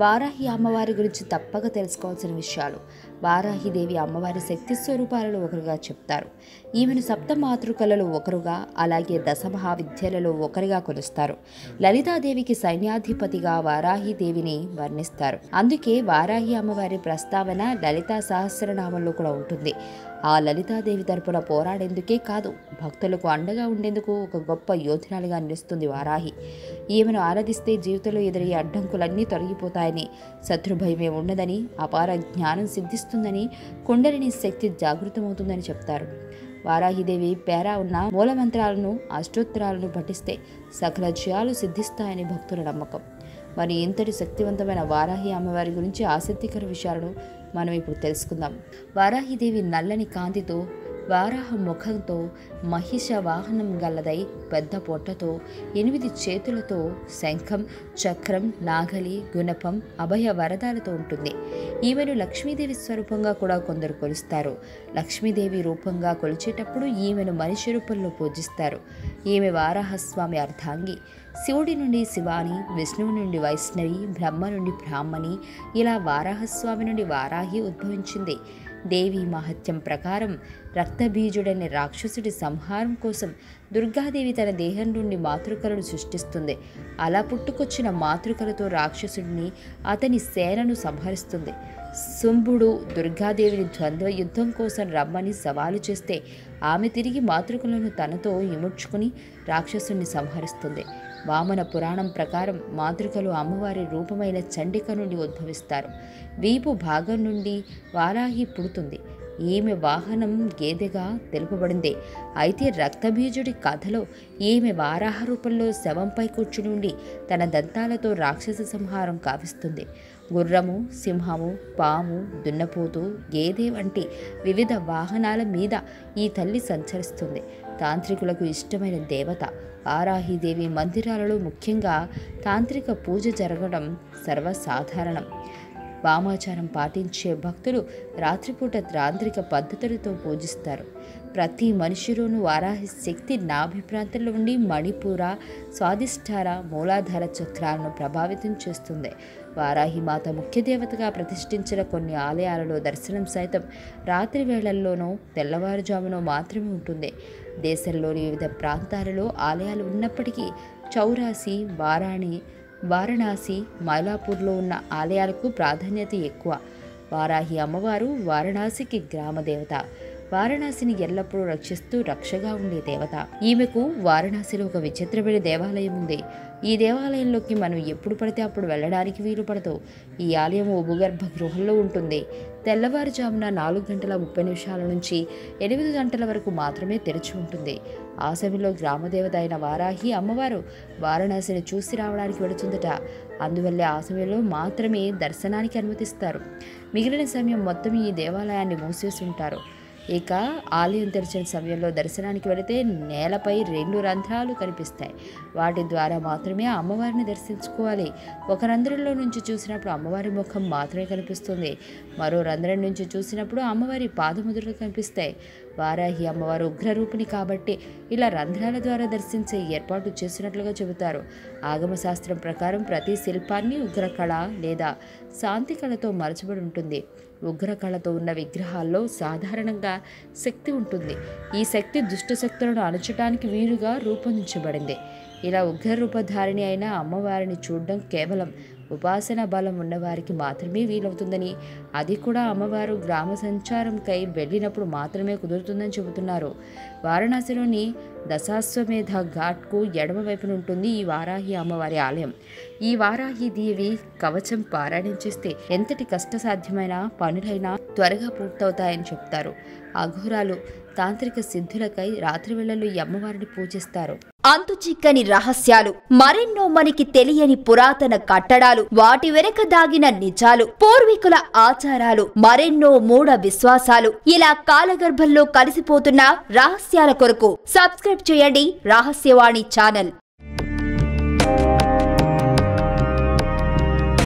వారాహి అమ్మవారి గురించి తప్పక తెలుసుకోవాల్సిన విషయాలు వారాహిదేవి అమ్మవారి శక్తి స్వరూపాలలో ఒకరుగా చెప్తారు ఈమెను సప్త మాతృకలలో ఒకరుగా అలాగే దశమహావిద్యలలో ఒకరిగా కొలుస్తారు లలితాదేవికి సైన్యాధిపతిగా వారాహిదేవిని వర్ణిస్తారు అందుకే వారాహి అమ్మవారి ప్రస్తావన లలితా సహస్రనామంలో కూడా ఉంటుంది ఆ లలితాదేవి తరపున పోరాడేందుకే కాదు భక్తులకు అండగా ఉండేందుకు ఒక గొప్ప యోధురాలిగా నిలుస్తుంది వారాహి ఈమెను ఆరాధిస్తే జీవితంలో ఎదురయ్యే అడ్డంకులన్నీ తొలగిపోతాయని శత్రుభయమే ఉండదని అపార జ్ఞానం సిద్ధిస్తుందని కుండలిని శక్తి జాగృతమవుతుందని చెప్తారు వారాహిదేవి పేరా ఉన్న మూలమంత్రాలను అష్టోత్తరాలను పఠిస్తే సకల జయాలు సిద్ధిస్తాయని భక్తుల నమ్మకం మరి ఇంతటి శక్తివంతమైన వారాహి అమ్మవారి గురించి ఆసక్తికర విషయాలను మనం ఇప్పుడు తెలుసుకుందాం వారాహిదేవి నల్లని కాంతితో వారాహ ముఖంతో మహిష వాహనం గల్లదై పెద్ద పొట్టతో ఎనిమిది చేతులతో శంఖం చక్రం నాగలి గుణపం అభయ వరదాలతో ఉంటుంది ఈమెను లక్ష్మీదేవి స్వరూపంగా కూడా కొందరు కొలుస్తారు లక్ష్మీదేవి రూపంగా కొలిచేటప్పుడు ఈమెను మనిషి రూపంలో పూజిస్తారు ఈమె వారాహస్వామి అర్ధాంగి శివుడి నుండి శివాని విష్ణువు నుండి వైష్ణవి బ్రహ్మ నుండి బ్రాహ్మణి ఇలా వారాహస్వామి నుండి వారాహి ఉద్భవించింది దేవి మహత్యం ప్రకారం రక్తబీజుడనే రాక్షసుడి సంహారం కోసం దుర్గాదేవి తన దేహం నుండి మాతృకలను సృష్టిస్తుంది అలా పుట్టుకొచ్చిన మాతృకలతో రాక్షసుడిని అతని సేనను సంహరిస్తుంది శుంభుడు దుర్గాదేవిని ద్వంద్వ యుద్ధం కోసం రమ్మని సవాలు చేస్తే ఆమె తిరిగి మాతృకలను తనతో ఇముడ్చుకుని రాక్షసుని సంహరిస్తుంది వామన పురాణం ప్రకారం మాతృకలు అమ్మవారి రూపమైన చండిక నుండి ఉద్భవిస్తారు వీపు భాగం నుండి వారాహి పుడుతుంది ఈమె వాహనం గేదెగా తెలుపబడింది అయితే రక్తబీజుడి కథలో ఈమె వారాహ రూపంలో శవంపై కూర్చుని ఉండి తన దంతాలతో రాక్షస సంహారం కావిస్తుంది గుర్రము సింహము పాము దున్నపోతు గేదె వంటి వివిధ వాహనాల మీద ఈ తల్లి సంచరిస్తుంది తాంత్రికులకు ఇష్టమైన దేవత వారాహిదేవి మందిరాలలో ముఖ్యంగా తాంత్రిక పూజ జరగడం సర్వసాధారణం వామాచారం పాటించే భక్తులు రాత్రిపూట తాంత్రిక పద్ధతులతో పూజిస్తారు ప్రతి మనిషిలోనూ వారాహి శక్తి నాభి ప్రాంతంలో ఉండి మణిపూర స్వాదిష్టార మూలాధార చక్రాలను ప్రభావితం చేస్తుంది వారాహి మాత ముఖ్య దేవతగా ప్రతిష్ఠించిన కొన్ని ఆలయాలలో దర్శనం సైతం రాత్రి వేళల్లోనూ తెల్లవారుజామునో మాత్రమే ఉంటుంది దేశంలోని వివిధ ప్రాంతాలలో ఆలయాలు ఉన్నప్పటికీ చౌరాసి వారాణి వారణాసి మైలాపూర్లో ఉన్న ఆలయాలకు ప్రాధాన్యత ఎక్కువ వారాహి అమ్మవారు వారణాసికి గ్రామదేవత వారణాసిని ఎల్లప్పుడూ రక్షిస్తూ రక్షగా ఉండే దేవత ఈమెకు వారణాసిలో ఒక విచిత్రమైన దేవాలయం ఉంది ఈ దేవాలయంలోకి మనం ఎప్పుడు పడితే అప్పుడు వెళ్ళడానికి వీలు పడదు ఈ ఆలయం ఓ భూగర్భ గృహంలో ఉంటుంది తెల్లవారుజామున నాలుగు గంటల ముప్పై నిమిషాల నుంచి ఎనిమిది గంటల వరకు మాత్రమే తెరిచి ఉంటుంది ఆ సమయంలో గ్రామదేవత అయిన వారాహి అమ్మవారు వారణాసిని చూసి రావడానికి వెళుతుందట అందువల్లే ఆ సమయంలో మాత్రమే దర్శనానికి అనుమతిస్తారు మిగిలిన సమయం మొత్తం ఈ దేవాలయాన్ని మూసేసి ఉంటారు ఇక ఆలయం తెరిచిన సమయంలో దర్శనానికి వెళితే నేలపై రెండు రంధ్రాలు కనిపిస్తాయి వాటి ద్వారా మాత్రమే అమ్మవారిని దర్శించుకోవాలి ఒక రంధ్రంలో నుంచి చూసినప్పుడు అమ్మవారి ముఖం మాత్రమే కనిపిస్తుంది మరో రంధ్రం నుంచి చూసినప్పుడు అమ్మవారి పాదముద్రలు కనిపిస్తాయి వారాహి అమ్మవారు ఉగ్రరూపిణి కాబట్టి ఇలా రంధ్రాల ద్వారా దర్శించే ఏర్పాటు చేసినట్లుగా చెబుతారు ఆగమశాస్త్రం ప్రకారం ప్రతి శిల్పాన్ని ఉగ్రకళ లేదా శాంతి కళతో మరచబడి ఉంటుంది ఉగ్రకళతో ఉన్న విగ్రహాల్లో సాధారణంగా శక్తి ఉంటుంది ఈ శక్తి దుష్ట శక్తులను అణచడానికి వీలుగా రూపొందించబడింది ఇలా ఉగ్ర రూపధారిణి అయిన అమ్మవారిని చూడడం కేవలం ఉపాసన బలం ఉన్నవారికి మాత్రమే వీలవుతుందని అది కూడా అమ్మవారు గ్రామ సంచారంకై వెళ్ళినప్పుడు మాత్రమే కుదురుతుందని చెబుతున్నారు వారణాసిలోని దశాశ్వమేధ ఘాట్కు ఎడమ వైపున ఉంటుంది ఈ వారాహి అమ్మవారి ఆలయం ఈ వారాహి దేవి కవచం పారాయణం చేస్తే ఎంతటి కష్టసాధ్యమైన పనులైనా త్వరగా పూర్తవుతాయని చెప్తారు అఘోరాలు తాంత్రిక సిద్ధులకై రాత్రి వేళల్లో ఈ అమ్మవారిని పూజిస్తారు అంతు చిక్కని రహస్యాలు మరెన్నో మనకి తెలియని పురాతన కట్టడాలు వాటి వెనక దాగిన నిజాలు పూర్వీకుల ఆచారాలు మరెన్నో మూఢ విశ్వాసాలు ఇలా కాలగర్భంలో కలిసిపోతున్న రహస్యాల కొరకు సబ్స్క్రైబ్ చేయండి రహస్యవాణి ఛానల్